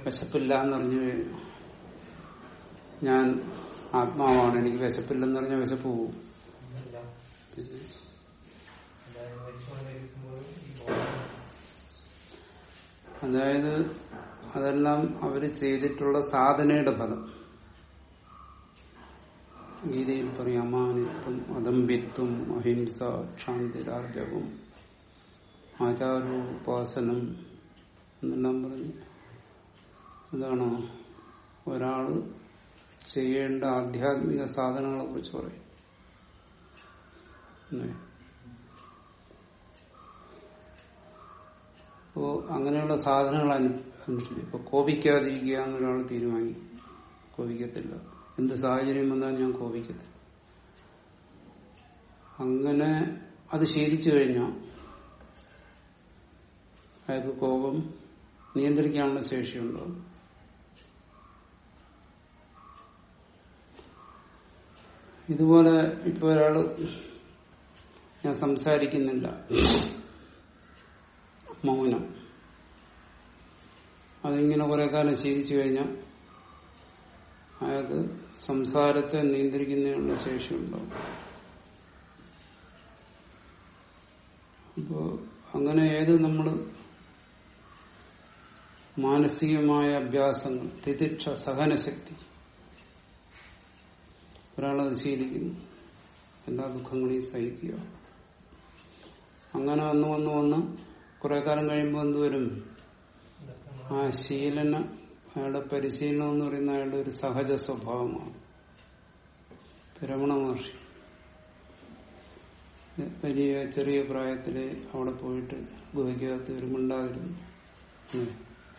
വിശപ്പില്ല എന്ന് പറഞ്ഞു കഴിഞ്ഞു ഞാൻ ആത്മാവാണ് എനിക്ക് വിശപ്പില്ലെന്ന് പറഞ്ഞാൽ വിശപ്പ് പോകും ഇല്ല. അതായത് മരിച്ചുകൊണ്ടിരിക്കുമ്പോൾ ഈ ബോധം അതായത് അതെല്ലാം അവര് ചെയ്തിട്ടുള്ള സാധനയുടെ ഫലം ഗീതയിൽ പറയും അമാനിത്വം അദംബിത്വം അഹിംസ ക്ഷാന്തിരാർജവം ആചാരോപാസനം എന്നെല്ലാം പറഞ്ഞു അതാണ് ഒരാള് ചെയ്യേണ്ട ആധ്യാത്മിക സാധനങ്ങളെ കുറിച്ച് പറയും ഉം. അപ്പോ അങ്ങനെയുള്ള സാധനങ്ങൾ അനു- അനുസരിച്ച് ഇപ്പൊ കോപിക്കാതിരിക്കുക എന്നൊരാൾ തീരുമാനിക്കും കോപിക്കത്തില്ല എന്ത് സാഹചര്യം വന്നാൽ ഞാൻ കോപിക്കത്തില്ല അങ്ങനെ അത് ശീലിച്ചു കഴിഞ്ഞാൽ അയാൾക്ക് കോപം നിയന്ത്രിക്കാനുള്ള ശേഷിയുണ്ടാവും ഇതുപോലെ ഇപ്പൊ ഒരാള് ഞാൻ സംസാരിക്കുന്നില്ല മൗനം അതിങ്ങനെ കുറെ കാലം ശീലിച്ചു കഴിഞ്ഞാൽ അയാൾക്ക് സംസാരത്തെ നിയന്ത്രിക്കുന്നതിനുള്ള ശേഷിയുണ്ടാവും അപ്പോ അങ്ങനെ ഏത് നമ്മൾ മാനസികമായ അഭ്യാസങ്ങൾ തിതിക്ഷ സഹനശക്തി ഒരാളത് ശീലിക്കുന്നു എല്ലാ ദുഃഖങ്ങളെയും സഹിക്കുക അങ്ങനെ വന്ന് വന്ന് വന്ന് കുറെ കാലം കഴിയുമ്പോൾ എന്തുവരും ഇതൊക്കെ ആ ശീലന അയാളുടെ പരിശീലനം എന്ന് പറയുന്ന അയാളുടെ ഒരു സഹജ സ്വഭാവമാണ് രമണ മഹർഷി വലിയ ചെറിയ പ്രായത്തില് അവിടെ പോയിട്ട് ഗുഹയ്ക്കകത്ത് ഒരു മിണ്ടാതിരുന്നു ഉം.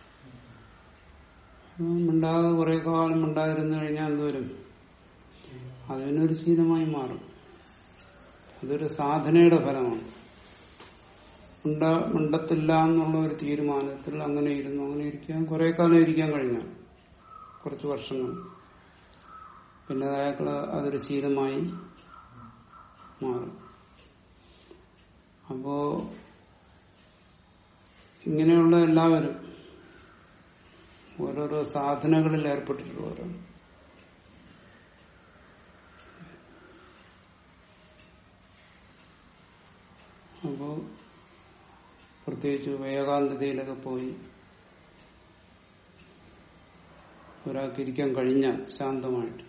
ആ മിണ്ടാതെ കുറെ കാലം മിണ്ടാതിരുന്നു കഴിഞ്ഞാൽ എന്തോരും അതിനൊരു ശീലമായി മാറും അതൊരു സാധനയുടെ ഫലമാണ് മിണ്ട മിണ്ടത്തില്ല എന്നുള്ള ഒരു തീരുമാനത്തിൽ അങ്ങനെ ഇരുന്നു അങ്ങനെ ഇരിക്കാൻ കുറെ കാലം ഇരിക്കാൻ കഴിഞ്ഞാൽ കുറച്ച് വർഷങ്ങൾ പിന്നെ അയാൾക്ക് അതൊരു ശീലമായി മാറും അപ്പോ ഇങ്ങനെയുള്ള എല്ലാവരും ഓരോരോ സാധനകളിൽ ഏർപ്പെട്ടിട്ടുള്ളവരാണ് അപ്പോ പ്രത്യേകിച്ച് ഏകാന്തതയിലൊക്കെ പോയി ഒരാൾക്ക് ഇരിക്കാൻ കഴിഞ്ഞാൽ ശാന്തമായിട്ട്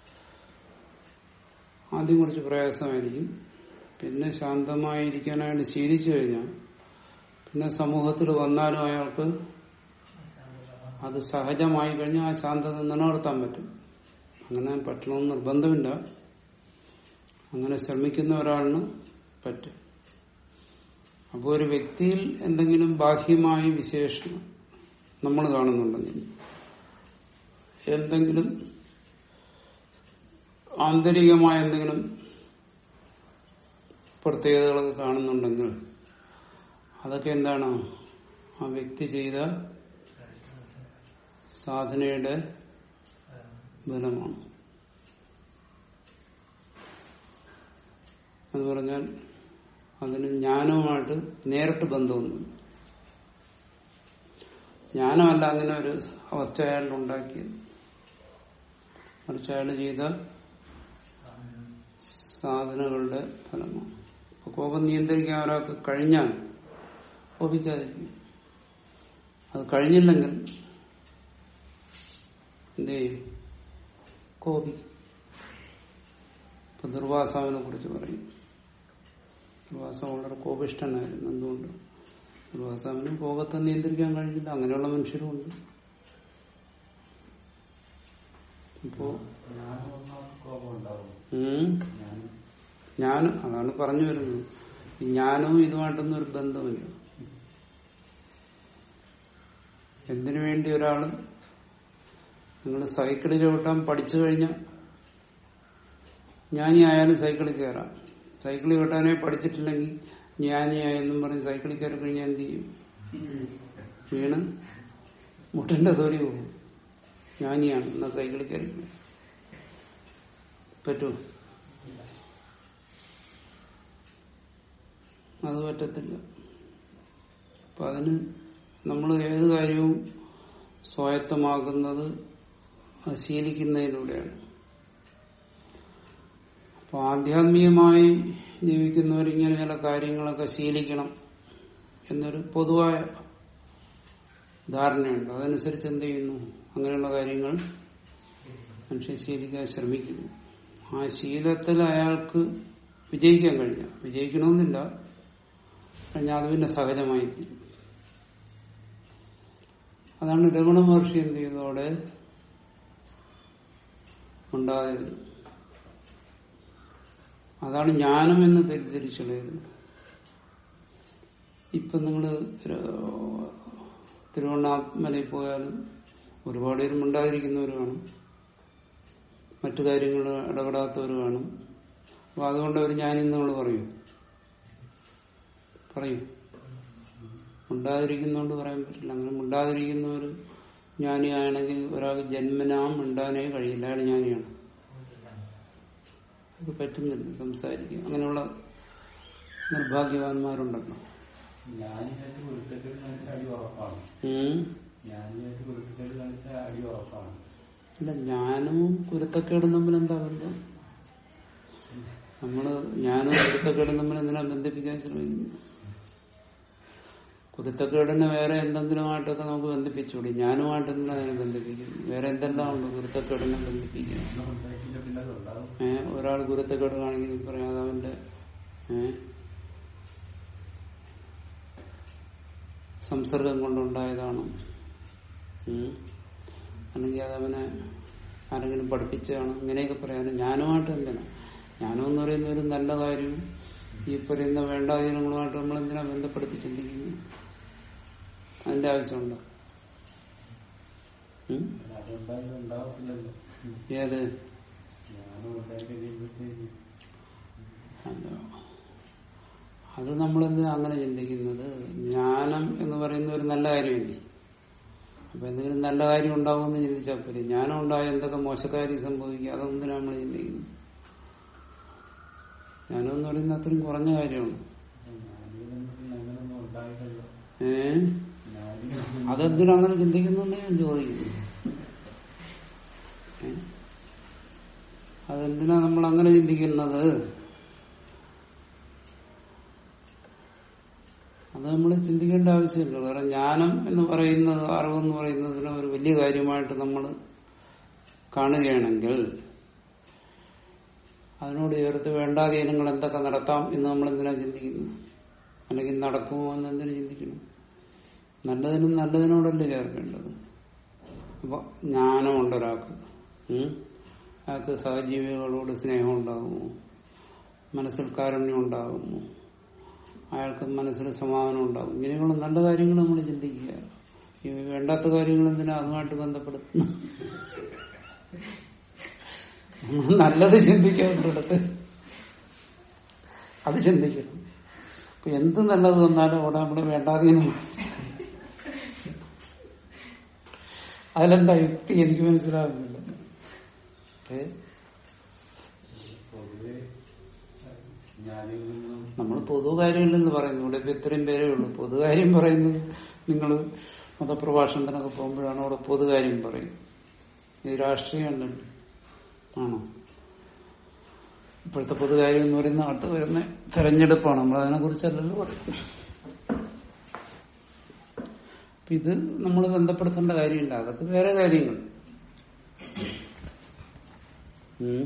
ആദ്യം കുറച്ച് പ്രയാസമായിരിക്കും പിന്നെ ശാന്തമായി ഇരിക്കാനായിട്ട് ശീലിച്ചു കഴിഞ്ഞാൽ പിന്നെ സമൂഹത്തിൽ വന്നാലും അയാൾക്ക് അത് സഹജമായി കഴിഞ്ഞാൽ ആ ശാന്തത നിലനിർത്താൻ പറ്റും അങ്ങനെ പറ്റണമെന്ന് നിർബന്ധമില്ല അങ്ങനെ ശ്രമിക്കുന്ന ഒരാളിന് പറ്റും അപ്പോൾ ഒരു വ്യക്തിയിൽ എന്തെങ്കിലും ബാഹ്യമായ വിശേഷണം നമ്മൾ കാണുന്നുണ്ടെങ്കിൽ എന്തെങ്കിലും ആന്തരികമായ എന്തെങ്കിലും പ്രത്യേകതകളൊക്കെ കാണുന്നുണ്ടെങ്കിൽ അതൊക്കെ എന്താണ് ആ വ്യക്തി ചെയ്ത സാധനയുടെ ബലമാണ് എന്ന് പറഞ്ഞാൽ അതിന് ജ്ഞാനവുമായിട്ട് നേരിട്ട് ബന്ധമൊന്നും ജ്ഞാനമല്ല അങ്ങനെ ഒരു അവസ്ഥ അയാളുടെ ഉണ്ടാക്കിയത് മറിച്ച് അയാൾ ചെയ്ത സാധനങ്ങളുടെ ഫലമാണ് അപ്പൊ കോപം നിയന്ത്രിക്കാൻ ഒരാൾക്ക് കഴിഞ്ഞാൽ കോപിക്കാതിരിക്കും അത് കഴിഞ്ഞില്ലെങ്കിൽ എന്ത് ചെയ്യും കോപി ഇപ്പൊ ദുർവാസാവിനെ കുറിച്ച് പറയും ദുർവാസാവ് വളരെ കോപിഷ്ടനായിരുന്നു എന്തുകൊണ്ട് ദുർവാസാവിന് കോപത്തെ നിയന്ത്രിക്കാൻ കഴിഞ്ഞില്ല അങ്ങനെയുള്ള മനുഷ്യരുമുണ്ട് അപ്പോ കോപം ഉണ്ടാവും ഉം, ഞാൻ അതാണ് പറഞ്ഞു വരുന്നത് ഈ ജ്ഞാനവും ഇതുമായിട്ടൊന്നും ഒരു ബന്ധമില്ല എന്തിനു വേണ്ടി ഒരാള് നിങ്ങൾ സൈക്കിൾ ചവിട്ടാൻ പഠിച്ചു കഴിഞ്ഞാൽ ജ്ഞാനി ആയാലും സൈക്കിളിൽ കയറാം സൈക്കിൾ ചവിട്ടാനേ പഠിച്ചിട്ടില്ലെങ്കിൽ ജ്ഞാനിയായെന്നും പറഞ്ഞ് സൈക്കിളിൽ കയറി കഴിഞ്ഞാൽ എന്ത് ചെയ്യും വീണ് മുട്ടിന്റെ തൊലി പോകും ജ്ഞാനിയാണ് എന്നാ സൈക്കിളിൽ കയറി പറ്റുമോ അത് പറ്റത്തില്ല അപ്പൊ അതിന് നമ്മൾ ഏത് കാര്യവും സ്വായത്തമാകുന്നത് അത് ശീലിക്കുന്നതിലൂടെയാണ് അപ്പൊ ആധ്യാത്മികമായി ജീവിക്കുന്നവർ ഇങ്ങനെ ചില കാര്യങ്ങളൊക്കെ ശീലിക്കണം എന്നൊരു പൊതുവായ ധാരണയുണ്ട് അതനുസരിച്ച് എന്ത് ചെയ്യുന്നു അങ്ങനെയുള്ള കാര്യങ്ങൾ മനുഷ്യൻ ശീലിക്കാൻ ശ്രമിക്കുന്നു ആ ശീലത്തിൽ അയാൾക്ക് വിജയിക്കാൻ കഴിഞ്ഞ വിജയിക്കണമെന്നില്ല കഴിഞ്ഞാൽ അത് പിന്നെ സഹജമായി തീരും അതാണ് രമണ മഹർഷി എന്ത് ചെയ്തതോടെ ഉണ്ടായത് അതാണ് ജ്ഞാനം എന്ന് തെറ്റിദ്ധരിച്ചുള്ളത് ഇപ്പൊ നിങ്ങള് തിരുവണ്ണാമലയിൽ പോയാലും ഒരുപാട് പേരും ഉണ്ടാതിരിക്കുന്നവർ കാണും മറ്റു കാര്യങ്ങൾ ഇടപെടാത്തവർ കാണും അപ്പൊ അതുകൊണ്ട് അവർ ഞാനിന്ന് നമ്മൾ പറയും പറയും ഉണ്ടാതിരിക്കുന്നോണ്ട് പറയാൻ പറ്റില്ല അങ്ങനെ ഉണ്ടാതിരിക്കുന്നവർ ജ്ഞാനിയാണെങ്കിൽ ഒരാൾക്ക് ജന്മനാം ഉണ്ടാനേ കഴിയില്ല അയാൾ ജ്ഞാനിയാണ് അത് പറ്റുന്നില്ല സംസാരിക്കുക അങ്ങനെയുള്ള നിർഭാഗ്യവാന്മാരുണ്ടല്ലോ ഞാനിയായിട്ട് കുരുത്തക്കേട് കാണിച്ച അടി ഉറപ്പാണ് ഉം. ഞാനിയായിട്ട് കുരുത്തക്കേട് കാണിച്ച അടി ഉറപ്പാണ് അല്ല ജ്ഞാനവും കുരുത്തക്കേടും തമ്മിൽ എന്താ ബന്ധം നമ്മള് ജ്ഞാനവും കുരുത്തക്കേടും തമ്മിൽ എന്തിനാ ബന്ധിപ്പിക്കാൻ ശ്രമിക്കുന്നു കുരുത്തക്കേടിനെ വേറെ എന്തെങ്കിലുമായിട്ടൊക്കെ നമുക്ക് ബന്ധിപ്പിച്ചുകൂടി ജ്ഞാനവുമായിട്ട് എന്തിനാ അതിനെ ബന്ധിപ്പിക്കുന്നു വേറെ എന്തെല്ലാം ഉണ്ട് കുരുത്തക്കേടിനെ ബന്ധിപ്പിക്കാൻ ഒന്ന് ഉണ്ടാക്കിയിട്ട് പിന്നെ അത് ഉണ്ടാവും ഏഹ് ഒരാൾ കുരുത്തക്കേട് കാണിക്കുന്നു പറയാതെ അവന്റെ ഏഹ് സംസർഗം കൊണ്ടുണ്ടായതാണ് ഉം. അല്ലെങ്കിൽ അതവനെ ആരെങ്കിലും പഠിപ്പിച്ചതാണ് ഇങ്ങനെയൊക്കെ പറയാനും ജ്ഞാനമായിട്ട് എന്തിനാ ജ്ഞാനം എന്ന് പറയുന്ന ഒരു നല്ല കാര്യം ഈ പറയുന്ന വേണ്ടാധീനങ്ങളുമായിട്ട് നമ്മൾ എന്തിനാ ബന്ധപ്പെടുത്തി ചിന്തിക്കുന്നു അതിന്റെ ആവശ്യമുണ്ടോ ഉം? അതുണ്ടായാലും ഉണ്ടാവത്തില്ലല്ലോ ഏത് ഞാനും ഉണ്ടായി കഴിയുമ്പോഴത്തേക്ക് അല്ല. അത് നമ്മളെന്തിനാ അങ്ങനെ ചിന്തിക്കുന്നത് ജ്ഞാനം എന്ന് പറയുന്ന ഒരു നല്ല കാര്യമല്ലേ അപ്പൊ എന്തെങ്കിലും നല്ല കാര്യം ഉണ്ടാവുമെന്ന് ചിന്തിച്ചാൽ പോരെ ജ്ഞാനം ഉണ്ടായ എന്തൊക്കെ മോശക്കാര്യം സംഭവിക്കുക അതൊന്നിനാ നമ്മൾ ചിന്തിക്കുന്നത് ജ്ഞാനം എന്ന് പറയുന്നത് അത്രയും കുറഞ്ഞ കാര്യമാണ് ഞാനിതൊന്നും പിന്നെ അങ്ങനെയൊന്നും ഉണ്ടായിട്ടല്ലോ ഏ ഞാനും അതെന്തിനാ അങ്ങനെ ചിന്തിക്കുന്നു ഞാൻ ചോദിക്കുന്നു ഏ? അതെന്തിനാ നമ്മൾ അങ്ങനെ ചിന്തിക്കുന്നത് അത് നമ്മൾ ചിന്തിക്കേണ്ട ആവശ്യമില്ല കാരണം ജ്ഞാനം എന്ന് പറയുന്നത് അറിവെന്ന് പറയുന്നതിന് ഒരു വലിയ കാര്യമായിട്ട് നമ്മൾ കാണുകയാണെങ്കിൽ അതിനോട് ചേർത്ത് വേണ്ടാധീനങ്ങൾ എന്തൊക്കെ നടത്താം എന്ന് നമ്മൾ എന്തിനാ ചിന്തിക്കുന്നത് അല്ലെങ്കിൽ നടക്കുമോ എന്ന് എന്തിനു ചിന്തിക്കണം നല്ലതിനും നല്ലതിനോടല്ലേ ചേർക്കേണ്ടത് അപ്പൊ ജ്ഞാനമുണ്ട് ഒരാൾക്ക് ഉം? അയാൾക്ക് സഹജീവികളോട് സ്നേഹം ഉണ്ടാകുമോ മനസ്സിൽ കാരുണ്യം ഉണ്ടാകുമോ അയാൾക്ക് മനസ്സിൽ സമാധാനം ഉണ്ടാകും ഇങ്ങനെയുള്ള നല്ല കാര്യങ്ങൾ നമ്മൾ ചിന്തിക്കുക ഈ വേണ്ടാത്ത കാര്യങ്ങൾ എന്തിനാ അതുമായിട്ട് ബന്ധപ്പെടുത്തുന്നു നമ്മൾ നല്ലത് ചിന്തിക്കാറുണ്ടിടത്ത് അത് ചിന്തിക്കണം ഇപ്പൊ എന്ത് നല്ലത് വന്നാലും അവിടെ നമ്മൾ വേണ്ടാതീനം അതിലെന്താ യുക്തി എനിക്ക് മനസ്സിലാകുന്നില്ല ഏ പൊതുവെ ഞാനിൽ നിന്നും നമ്മൾ പൊതുകാര്യമില്ലെന്ന് പറയുന്നു ഇവിടെ ഇപ്പൊ ഇത്രയും പേരേ ഉള്ളൂ പൊതുകാര്യം പറയുന്നത് നിങ്ങൾ മതപ്രഭാഷണത്തിനൊക്കെ പോകുമ്പോഴാണ് അവിടെ പൊതുകാര്യം പറയും ഇത് രാഷ്ട്രീയമല്ലല്ലോ ആണോ ഇപ്പോഴത്തെ പൊതുകാര്യം എന്ന് പറയുന്ന അടുത്ത് വരുന്ന തെരഞ്ഞെടുപ്പാണ് നമ്മൾ അതിനെ കുറിച്ചല്ലല്ലോ പറയും അപ്പൊ ഇത് നമ്മൾ ബന്ധപ്പെടുത്തേണ്ട കാര്യമില്ല അതൊക്കെ വേറെ കാര്യങ്ങൾ ഉം.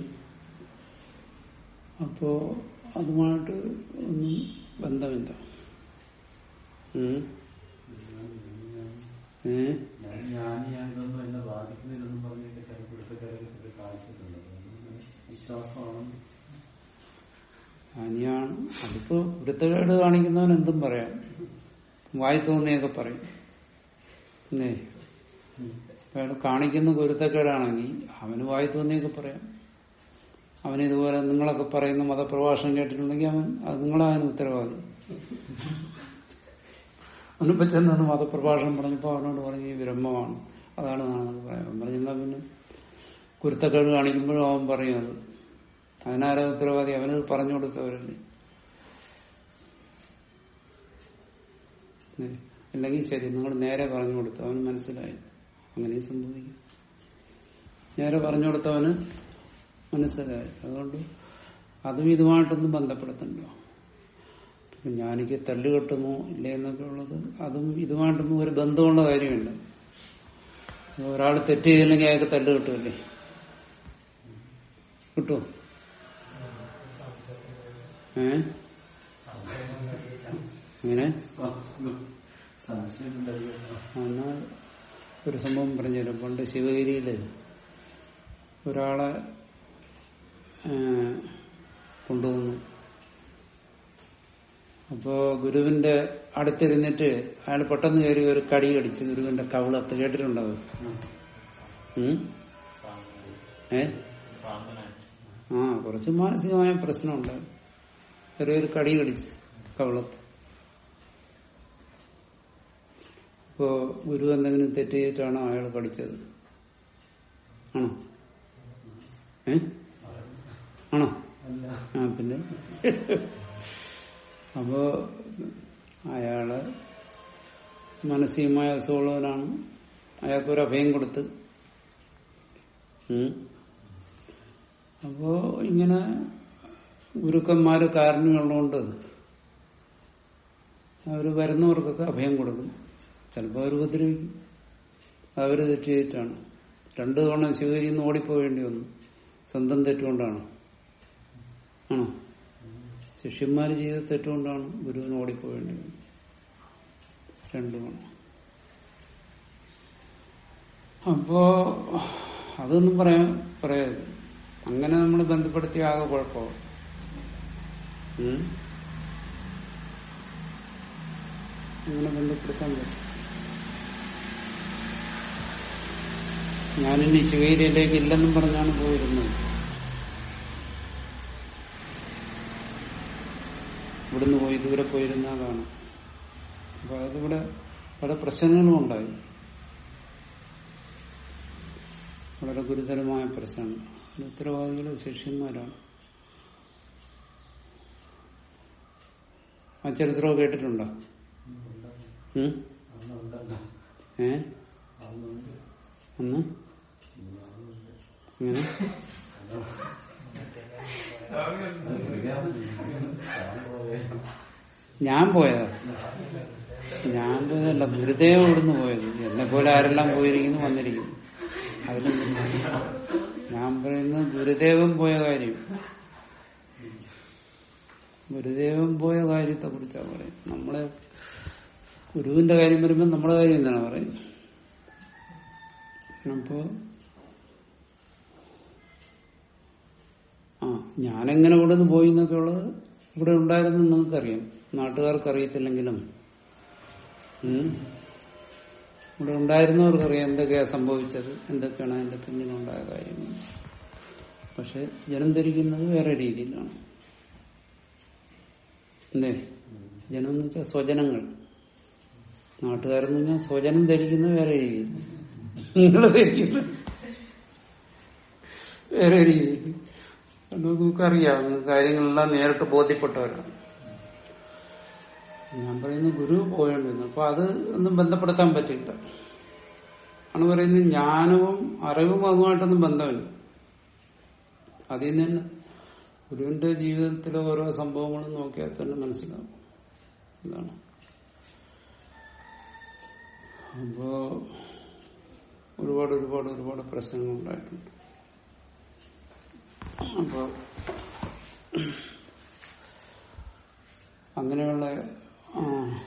അപ്പോ അതുമായിട്ട് ഒന്നും ബന്ധമില്ല ഉം. ഏ ഞാൻ ജ്ഞാനിയായതൊന്നും എന്നെ ബാധിക്കുന്നില്ലെന്നും പറഞ്ഞൊക്കെ ചില കുരുത്തക്കാരൊക്കെ ചില കാണിച്ചിട്ടുണ്ട് അതൊന്നും വിശ്വാസമാണ് അനിയാണ് അതിപ്പോ വൃത്തകേട് കാണിക്കുന്നവൻ എന്തും പറയാം വായി തോന്നിയൊക്കെ പറയും എന്നേ ഇപ്പൊ അയാൾ കാണിക്കുന്ന കുരുത്തക്കേടാണെങ്കിൽ അവന് വായി തോന്നിയൊക്കെ പറയാം അവന് ഇതുപോലെ നിങ്ങളൊക്കെ പറയുന്ന മതപ്രഭാഷണം കേട്ടിട്ടുണ്ടെങ്കിൽ അവൻ അത് നിങ്ങളവന് ഉത്തരവാദി അവനിപ്പോ ചെന്നു മതപ്രഭാഷണം പറഞ്ഞപ്പോ അവനോട് പറഞ്ഞു ഈ ബ്രഹ്മമാണ് അതാണ് നാണെന്നൊക്കെ പറയാം അവൻ പറഞ്ഞാൽ പിന്നെ കുരുത്തക്കേട് കാണിക്കുമ്പോഴും അവൻ പറയും അത് അതിനാരാ ഉത്തരവാദി അവനത് പറഞ്ഞു കൊടുത്തവരല്ലേ ഉം. ഇല്ലെങ്കിൽ ശരി നിങ്ങൾ നേരെ പറഞ്ഞു കൊടുത്തു അവന് മനസ്സിലായി അങ്ങനെയും സംഭവിക്കും നേരെ പറഞ്ഞു കൊടുത്തവന് മനസ്സിലായി അതുകൊണ്ട് അതും ഇതുമായിട്ടൊന്നും ബന്ധപ്പെടുത്തണ്ടോ പിന്നെ ഞാനിക്ക് തല്ല് കെട്ടുമോ ഇല്ലേ എന്നൊക്കെ ഉള്ളത് അതും ഇതുമായിട്ടൊന്നും ഒരു ബന്ധമുള്ള കാര്യമില്ല ഒരാൾ തെറ്റ് ചെയ്തില്ലെങ്കിൽ അയാൾക്ക് തല്ല് കിട്ടുമല്ലേ കിട്ടുമോ ഏ അങ്ങനെ സംശയം ഉണ്ടായിരുന്നു എന്നാ ഒരു സംഭവം പറഞ്ഞുതരാം പണ്ട് ശിവഗിരിയില് ഒരാളെ ഏ, കൊണ്ടുവന്നു അപ്പോ ഗുരുവിന്റെ അടുത്തിരുന്നിട്ട് അയാൾ പെട്ടെന്ന് കയറി ഒരു കടി കടിച്ച് ഗുരുവിന്റെ കവിളത്ത് കേട്ടിട്ടുണ്ടോ അത്? ഉം? ഏ ആ കുറച്ച് മാനസികമായ പ്രശ്നമുണ്ട് ചെറിയൊരു കടി കടിച്ച് കവിളത്ത് ഇപ്പോ ഗുരു എന്തെങ്കിലും തെറ്റ് ചെയ്തിട്ടാണോ അയാൾ കടിച്ചത് ആണോ ഏ ആണോ അല്ല ആ പിന്നെ അപ്പോ അയാള് മാനസികമായ അസുഖമുള്ളവനാണ് അയാൾക്കൊരു അഭയം കൊടുത്ത് ഉം. അപ്പോ ഇങ്ങനെ ഗുരുക്കന്മാര് കാരണമുള്ളതുകൊണ്ട് അവര് വരുന്നവർക്കൊക്കെ അഭയം കൊടുക്കും ചിലപ്പോൾ അവർ ഉപദ്രവിക്കും അവര് തെറ്റ് ചെയ്തിട്ടാണ് രണ്ടു തവണ ശിവരിയിൽ നിന്ന് ഓടിപ്പോവേണ്ടി വന്നു സ്വന്തം തെറ്റുകൊണ്ടാണ് ആണോ ശിഷ്യന്മാര് ചെയ്ത തെറ്റുകൊണ്ടാണ് ഗുരുവിന് ഓടിപ്പോവേണ്ടി വന്നത് രണ്ടു തവണ അപ്പോ അതൊന്നും പറയാൻ പറയരുത് അങ്ങനെ നമ്മൾ ബന്ധപ്പെടുത്തിയ ആകെ കുഴപ്പമാവും ഉം? അങ്ങനെ ബന്ധപ്പെടുത്താൻ പറ്റും ഞാനിനി ശിവഗിരിയിലേക്ക് ഇല്ലെന്നും പറഞ്ഞാണ് പോയിരുന്നത് ഇവിടുന്ന് പോയി ദൂരെ പോയിരുന്ന അതാണ് അപ്പൊ അതിവിടെ പല പ്രശ്നങ്ങളും ഉണ്ടായി വളരെ ഗുരുതരമായ പ്രശ്നമാണ് അതിന് ഉത്തരവാദികൾ ശിഷ്യന്മാരാണ് ആ ചരിത്രമൊക്കെ കേട്ടിട്ടുണ്ടോ ഉം? അന്നുണ്ടല്ലോ ഏ അന്നുണ്ട് അന്ന് ഇങ്ങനെ ഞാൻ പോയതാ ഞാൻ പോയതല്ല ഗുരുദേവ ഇവിടുന്ന് പോയത് എന്നെ പോലെ ആരെല്ലാം പോയിരിക്കുന്നു വന്നിരിക്കുന്നു അതിലും ഞാൻ പറയുന്നത് ഗുരുദേവൻ പോയ കാര്യം ഗുരുദേവൻ പോയ കാര്യത്തെ കുറിച്ചാണ് പറയുന്നത് നമ്മളെ ഗുരുവിന്റെ കാര്യം വരുമ്പോൾ നമ്മുടെ കാര്യം എന്താണ് പറയുന്നത് അപ്പോ ആ ഞാനെങ്ങനെ ഇവിടെ നിന്ന് പോയി എന്നൊക്കെ ഉള്ളത് ഇവിടെ ഉണ്ടായിരുന്നു നിങ്ങൾക്കറിയാം നാട്ടുകാർക്ക് അറിയത്തില്ലെങ്കിലും ഉം. ഇവിടെ ഉണ്ടായിരുന്നവർക്കറിയാം എന്തൊക്കെയാ സംഭവിച്ചത് എന്തൊക്കെയാണ് അതിന്റെ പിന്നിലുണ്ടായ കാര്യങ്ങൾ പക്ഷെ ജനം ധരിക്കുന്നത് വേറെ രീതിയിലാണ് എന്തേ ജനം എന്ന് വെച്ചാൽ സ്വജനങ്ങൾ നാട്ടുകാരെന്ന് പറഞ്ഞാൽ സ്വജനം ധരിക്കുന്നത് വേറെ രീതിയിൽ നിങ്ങൾ ധരിക്കുന്നത് വേറെ രീതിയിൽ അത് നമുക്കറിയാം നിങ്ങൾക്ക് കാര്യങ്ങളെല്ലാം നേരിട്ട് ബോധ്യപ്പെട്ടവരാണ് ഞാൻ പറയുന്നത് ഗുരു പോയേണ്ടിരുന്നു അപ്പൊ അത് ഒന്നും ബന്ധപ്പെടുത്താൻ പറ്റില്ല ആണ് പറയുന്നത് ജ്ഞാനവും അറിവും അതുമായിട്ടൊന്നും ബന്ധമില്ല അതിൽ നിന്ന് തന്നെ ഗുരുവിന്റെ ജീവിതത്തിലെ ഓരോ സംഭവങ്ങളും നോക്കിയാൽ തന്നെ മനസ്സിലാവും ഇതാണ് അപ്പോ ഒരുപാട് ഒരുപാട് ഒരുപാട് പ്രശ്നങ്ങൾ ഉണ്ടായിട്ടുണ്ട് അപ്പോ അങ്ങനെയുള്ള ആ,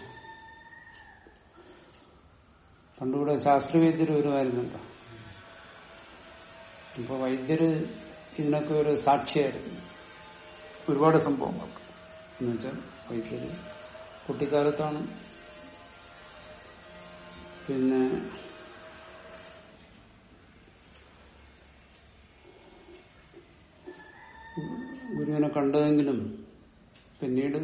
പണ്ടിവിടെ ശാസ്ത്രവൈദ്യർ വരുമായിരുന്നല്ലോ ഇപ്പൊ വൈദ്യര് ഇതിനൊക്കെ ഒരു സാക്ഷിയായിരുന്നു ഒരുപാട് സംഭവങ്ങൾ എന്നുവെച്ചാൽ വൈദ്യര് കുട്ടിക്കാലത്താണ് പിന്നെ ഗുരുവിനെ കണ്ടതെങ്കിലും പിന്നീട്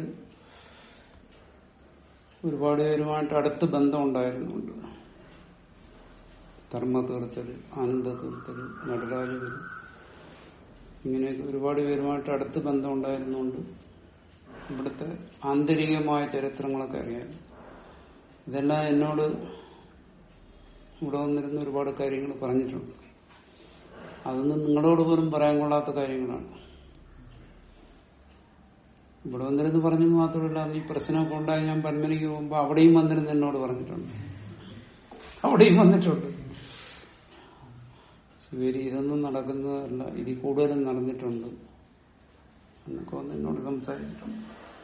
ഒരുപാട് പേരുമായിട്ട് അടുത്ത് ബന്ധമുണ്ടായിരുന്നുണ്ട് ധർമ്മതീർത്ഥര് ആനന്ദ തീർത്ഥര് നടരാജഗുരു ഇങ്ങനെയൊക്കെ ഒരുപാട് പേരുമായിട്ട് അടുത്ത് ബന്ധമുണ്ടായിരുന്നുകൊണ്ട് ഇവിടുത്തെ ആന്തരികമായ ചരിത്രങ്ങളൊക്കെ അറിയാം ഇതെല്ലാം എന്നോട് ഇവിടെ വന്നിരുന്ന ഒരുപാട് കാര്യങ്ങൾ പറഞ്ഞിട്ടുണ്ട് അതൊന്നും നിങ്ങളോട് പോലും പറയാൻ കൊള്ളാത്ത കാര്യങ്ങളാണ് ഇവിടെ വന്നിരുന്ന് പറഞ്ഞു മാത്രമല്ല അന്ന് ഈ പ്രശ്നമൊക്കെ ഉണ്ടായി ഞാൻ പന്മനയ്ക്ക് പോകുമ്പോൾ അവിടെയും വന്നിരുന്ന് എന്നോട് പറഞ്ഞിട്ടുണ്ട് അവിടെയും വന്നിട്ടുണ്ട് ശിവരി ഇതൊന്നും നടക്കുന്നതല്ല ഇതിൽ കൂടുതലും നടന്നിട്ടുണ്ട് എന്നൊക്കെ വന്ന് എന്നോട് സംസാരിച്ചിട്ടുണ്ട്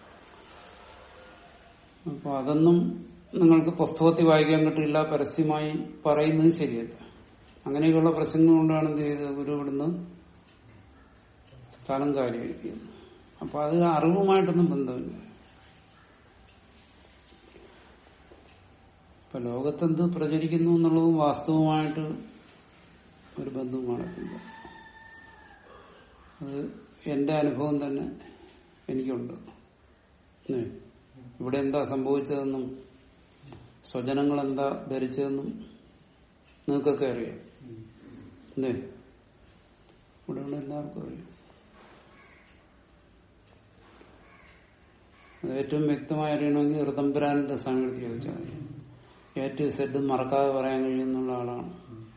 അപ്പൊ അതൊന്നും നിങ്ങൾക്ക് പുസ്തകത്തിൽ വായിക്കാൻ കിട്ടില്ല പരസ്യമായി പറയുന്നത് ശരിയല്ല അങ്ങനെയൊക്കെയുള്ള പ്രശ്നങ്ങൾ കൊണ്ടാണ് എന്ത് ചെയ്തത് ഗുരു ഇവിടുന്ന് സ്ഥലം കാര്യമായിരിക്കുന്നത് അപ്പൊ അത് അറിവുമായിട്ടൊന്നും ബന്ധമില്ല ഇപ്പൊ ലോകത്തെന്ത് പ്രചരിക്കുന്നു എന്നുള്ളതും വാസ്തവമായിട്ട് ഒരു ബന്ധവും കാണത്തില്ല അത് എന്റെ അനുഭവം തന്നെ എനിക്കുണ്ട് ഏ. ഇവിടെ എന്താ സംഭവിച്ചതെന്നും സ്വജനങ്ങൾ എന്താ ധരിച്ചതെന്നും നിങ്ങൾക്കൊക്കെ അറിയാം അല്ലേ ഇവിടെയുള്ള എല്ലാവർക്കും അറിയാം അത് ഏറ്റവും വ്യക്തമായി അറിയണമെങ്കിൽ ഋതംബരാനന്ദ സ്വാമിയെടുത്ത് ചോദിച്ചാൽ മതി എ ടു സെഡ് മറക്കാതെ പറയാൻ കഴിയുന്നുള്ള ആളാണ്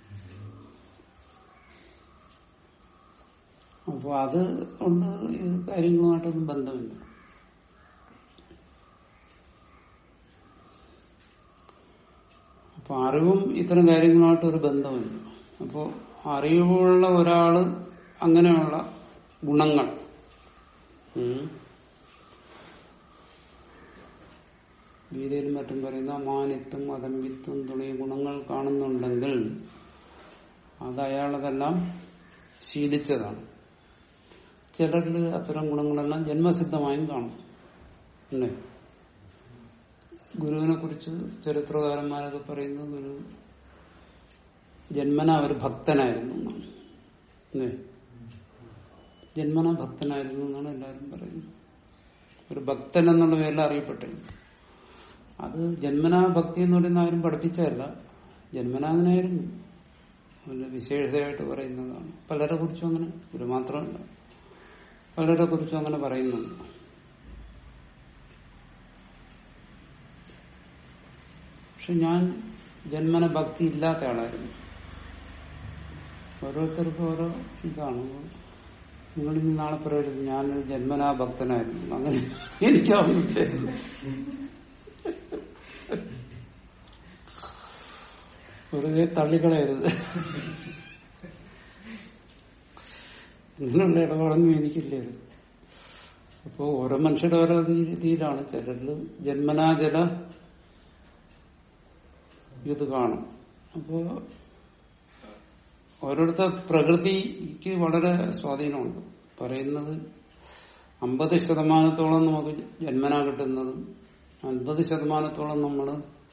അപ്പോൾ അത് കൊണ്ട് ഇത് കാര്യങ്ങളുമായിട്ടൊന്നും ബന്ധമില്ല അപ്പൊ അറിവും ഇത്തരം കാര്യങ്ങളുമായിട്ട് ഒരു ബന്ധമില്ല അപ്പോൾ അറിവുള്ള ഒരാള് അങ്ങനെയുള്ള ഗുണങ്ങൾ ഉം, ഗീതയിലും മറ്റും പറയുന്ന മാനിത്വം അതമ്പിത്വം തുടങ്ങിയ ഗുണങ്ങൾ കാണുന്നുണ്ടെങ്കിൽ അത് അയാളതെല്ലാം ശീലിച്ചതാണ് ചിലരിൽ അത്തരം ഗുണങ്ങളെല്ലാം ജന്മസിദ്ധമായും കാണും അല്ലേ ഗുരുവിനെ കുറിച്ച് ചരിത്രകാരന്മാരൊക്കെ പറയുന്നത് ഗുരു ജന്മന ഒരു ഭക്തനായിരുന്നു എന്നാണ് അല്ലേ ജന്മന ഭക്തനായിരുന്നു എന്നാണ് എല്ലാവരും പറയുന്നത് ഒരു ഭക്തൻ എന്നുള്ള പേരിൽ അറിയപ്പെട്ടിരുന്നു അത് ജന്മനാ ഭക്തി എന്ന് പറയുന്ന ആരും പഠിപ്പിച്ചതല്ല ജന്മന അങ്ങനെയായിരുന്നു അതിന്റെ വിശേഷതയായിട്ട് പറയുന്നതാണ് പലരെ കുറിച്ചും അങ്ങനെ ഒരു മാത്രമല്ല പലരെ കുറിച്ചും അങ്ങനെ പറയുന്നുണ്ട് പക്ഷെ ഞാൻ ജന്മന ഭക്തി ഇല്ലാത്ത ആളായിരുന്നു ഓരോരുത്തർക്കും ഓരോ ഇതാണ് നിങ്ങൾ ഇനി നാളെ പറയരുത് ഞാനൊരു ജന്മനാ ഭക്തനായിരുന്നു അങ്ങനെ എനിക്കാവുന്നില്ലായിരുന്നു വെറുതെ തള്ളിക്കളയരുത് ഇങ്ങനെയുള്ള ഇടപാടൊന്നും എനിക്കില്ലായിരുന്നു അപ്പോ ഓരോ മനുഷ്യരുടെ ഓരോ രീതിയിലാണ് ചിലരിൽ ജന്മനാ ചില ഇത് കാണും അപ്പോ ഓരോരുത്തർ പ്രകൃതിക്ക് വളരെ സ്വാധീനമുണ്ട് പറയുന്നത് അമ്പത് ശതമാനത്തോളം നമുക്ക് ജന്മന കിട്ടുന്നതും അൻപത് ശതമാനത്തോളം നമ്മൾ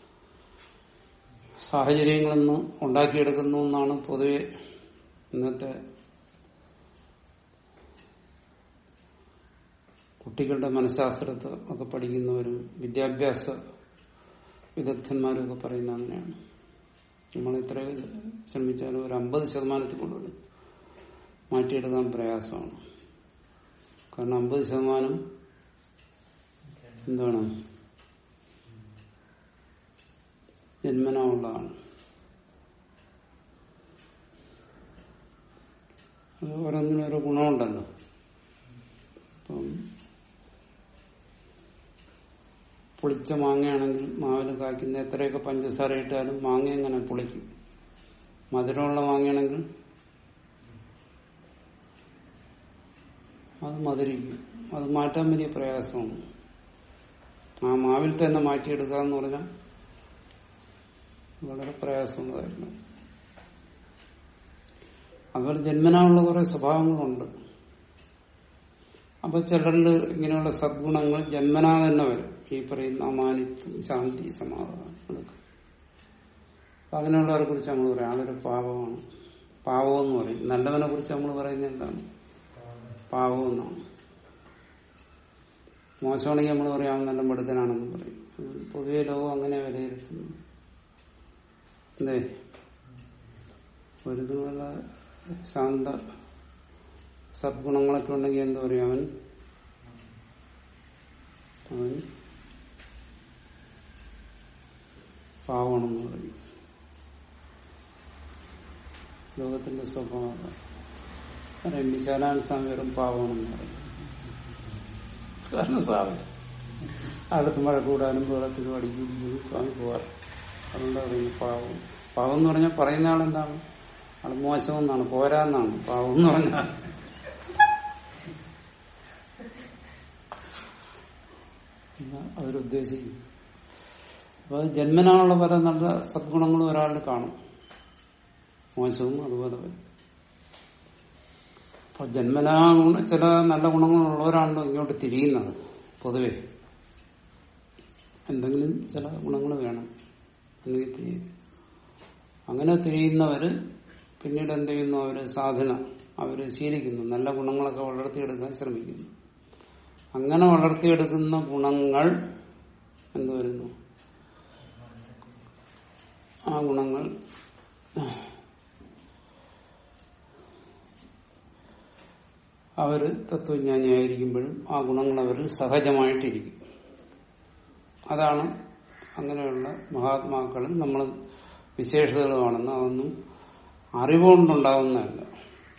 സാഹചര്യങ്ങളിൽ നിന്ന് ഉണ്ടാക്കിയെടുക്കുന്നു എന്നാണ് പൊതുവെ ഇന്നത്തെ കുട്ടികളുടെ മനഃശാസ്ത്രത്തെ ഒക്കെ പഠിക്കുന്നവരും വിദ്യാഭ്യാസ വിദഗ്ധന്മാരും ഒക്കെ പറയുന്ന അങ്ങനെയാണ് നമ്മൾ എത്ര ശ്രമിച്ചാലും ഒരു അമ്പത് ശതമാനത്തിൽ കൂടുതൽ മാറ്റിയെടുക്കാൻ പ്രയാസമാണ് കാരണം അമ്പത് ശതമാനം എന്താണ് ജന്മന ഉള്ളതാണ് അത് ഓരോന്നിനും ഓരോ ഗുണമുണ്ടല്ലോ അപ്പം പുളിച്ച മാങ്ങയാണെങ്കിൽ മാവിൽ കായ്ക്കുന്ന എത്രയൊക്കെ പഞ്ചസാര ഇട്ടാലും മാങ്ങ എങ്ങനെ പുളിക്കും മധുരമുള്ള മാങ്ങയാണെങ്കിൽ അത് മധുരിക്കും അത് മാറ്റാൻ വലിയ പ്രയാസമാണ് ആ മാവിൽ തന്നെ മാറ്റിയെടുക്കുക എന്ന് പറഞ്ഞാൽ വളരെ പ്രയാസമുള്ള കാര്യമാണ് അതുപോലെ ജന്മനായുള്ള കുറെ സ്വഭാവങ്ങളുണ്ട് അപ്പൊ ചിലരിൽ ഇങ്ങനെയുള്ള സദ്ഗുണങ്ങൾ ജന്മനാ തന്നെ വരും ഈ പറയുന്ന അമാനിത്വം ശാന്തി സമാധാനം അതൊക്കെ അപ്പൊ അങ്ങനെയുള്ളവരെ കുറിച്ച് നമ്മൾ പറയാം ആളൊരു പാവമാണ് പാവം എന്ന് പറയും നല്ലവനെ കുറിച്ച് നമ്മൾ പറയുന്നത് എന്താണ് പാവം എന്നാണ് മോശമാണെങ്കിൽ നമ്മൾ പറയാം നല്ല മെടുക്കനാണെന്ന് പറയും പൊതുവെ ലോകം അങ്ങനെ വിലയിരുത്തുന്നു അല്ലേ ഒരു നല്ല ശാന്ത സദ്ഗുണങ്ങളൊക്കെ ഉണ്ടെങ്കിൽ എന്താ പറയാ അവൻ അവൻ പാവമാണെന്ന് പറയും ലോകത്തിന്റെ സ്വഭാവം പറയും വിശാലാൻ സ്വാമി വെറും പാവമാണെന്ന് പറയും കാരണം സ്വാമി അടുത്ത് മഴ കൂടാനും വെള്ളത്തിൽ അടിക്കുകയും സ്വാമി പോവാറ് അതുകൊണ്ട് പറയുന്നു പാവം പാവം എന്ന് പറഞ്ഞാൽ പറയുന്ന ആളെന്താണ് ആള് മോശമെന്നാണ് പോരാന്നാണ് പാവം എന്ന് പറഞ്ഞാൽ എന്നാ അവരുദ്ദേശിക്കും അപ്പൊ ജന്മനാനുള്ള പല നല്ല സദ്ഗുണങ്ങളും ഒരാളിൽ കാണും മോശവും അതുപോലെ വരും അപ്പൊ ജന്മനാ ഗുണ- ചില നല്ല ഗുണങ്ങളുള്ളവരാണല്ലോ ഇങ്ങോട്ട് തിരിയുന്നത് പൊതുവെ എന്തെങ്കിലും ചില ഗുണങ്ങൾ വേണം അല്ലെങ്കിൽ തിരിയും അങ്ങനെ തിരിയുന്നവര് പിന്നീട് എന്ത് ചെയ്യുന്നു അവര് സാധന അവര് ശീലിക്കുന്നു നല്ല ഗുണങ്ങളൊക്കെ വളർത്തിയെടുക്കാൻ ശ്രമിക്കുന്നു അങ്ങനെ വളർത്തിയെടുക്കുന്ന ഗുണങ്ങൾ എന്ത് വരുന്നു ആ ഗുണങ്ങൾ അവര് തത്വജ്ഞാനിയായിരിക്കുമ്പോഴും ആ ഗുണങ്ങൾ അവരിൽ സഹജമായിട്ടിരിക്കും അതാണ് അങ്ങനെയുള്ള മഹാത്മാക്കളിൽ നമ്മൾ വിശേഷതകളുമാണെന്ന് അതൊന്നും അറിവുകൊണ്ടുണ്ടാകുന്നതല്ല